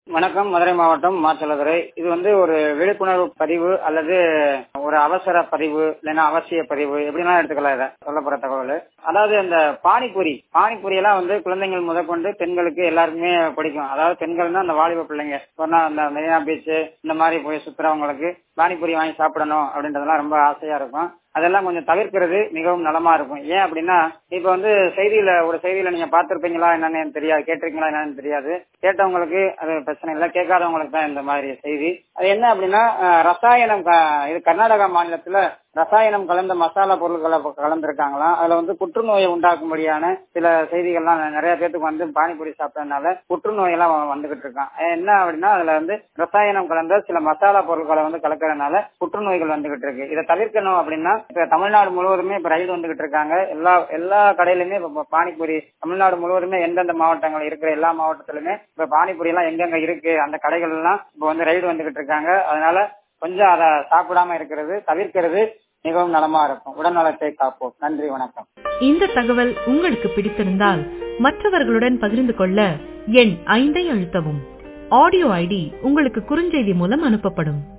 வணக்கம் மதுரை மாவட்டம் மாச்சலதுறை இது வந்து ஒரு விழிப்புணர்வு பதிவு அல்லது ஒரு அவசர பதிவு இல்லைன்னா அவசிய பதிவு எப்படினாலும் எடுத்துக்கலாம் இதை சொல்லப்படுற தகவல் அதாவது இந்த பானிபூரி பானிபூரி எல்லாம் வந்து குழந்தைகள் முதற்கொண்டு பெண்களுக்கு எல்லாருக்குமே பிடிக்கும் அதாவது பெண்கள்னா அந்த வாலிப பிள்ளைங்க சொன்னா அந்த மெரினா பீச் இந்த மாதிரி போய் சுத்துறவங்களுக்கு பானிபூரி வாங்கி சாப்பிடணும் அப்படின்றதெல்லாம் ரொம்ப ஆசையா இருக்கும் அதெல்லாம் கொஞ்சம் தவிர்க்கிறது மிகவும் நலமா இருக்கும் ஏன் அப்படின்னா இப்ப வந்து செய்தியில ஒரு செய்தியில நீங்க பார்த்திருப்பீங்களா என்னன்னு எனக்கு தெரியாது கேட்டிருக்கீங்களா என்னன்னு தெரியாது கேட்டவங்களுக்கு அது பிரச்சனை இல்லை கேட்காதவங்களுக்கு தான் இந்த மாதிரி செய்தி அது என்ன அப்படின்னா அஹ், ரசாயனம் க- இது கர்நாடகா மாநிலத்துல ரசாயனம் கலந்த மசாலா பொருட்களை கலந்துருக்காங்களாம் அதுல வந்து புற்றுநோயை உண்டாக்கும்படியான சில செய்திகள்லாம் நிறைய பேத்துக்கு வந்து பானிபூரி சாப்பிட்டதுனால புற்றுநோய் எல்லாம் வ- வந்துகிட்டு இருக்கான் என்ன அப்படின்னா அதுல வந்து ரசாயனம் கலந்த சில மசாலா பொருட்களை வந்து கலக்கறதுனால புற்றுநோய்கள் வந்துகிட்டு இருக்கு இதை தவிர்க்கணும் அப்படின்னா இப்ப தமிழ்நாடு முழுவதுமே இப்ப ரயில் வந்துகிட்டு இருக்காங்க எல்லா எல்லா கடையிலுமே இப்ப பானிபூரி தமிழ்நாடு முழுவதுமே எந்தெந்த மாவட்டங்கள் இருக்கிற எல்லா மாவட்டத்திலுமே இப்ப பானிபூரி எல்லாம் எங்கெங்க இருக்கு அந்த கடைகள் எல்லாம் இப்ப வந்து ரைடு வந்துகிட்டு இருக்காங்க அதனால கொஞ்சம் அதை சாப்பிடாம இருக்கிறது தவிர்க்கிறது மிகவும் நலமா இருக்கும் உடல்நலத்தை காப்போம் நன்றி வணக்கம் இந்த தகவல் உங்களுக்கு பிடித்திருந்தால் மற்றவர்களுடன் பகிர்ந்து கொள்ள எண் ஐந்தை அழுத்தவும் ஆடியோ ஐடி உங்களுக்கு குறுஞ்செய்தி மூலம் அனுப்பப்படும்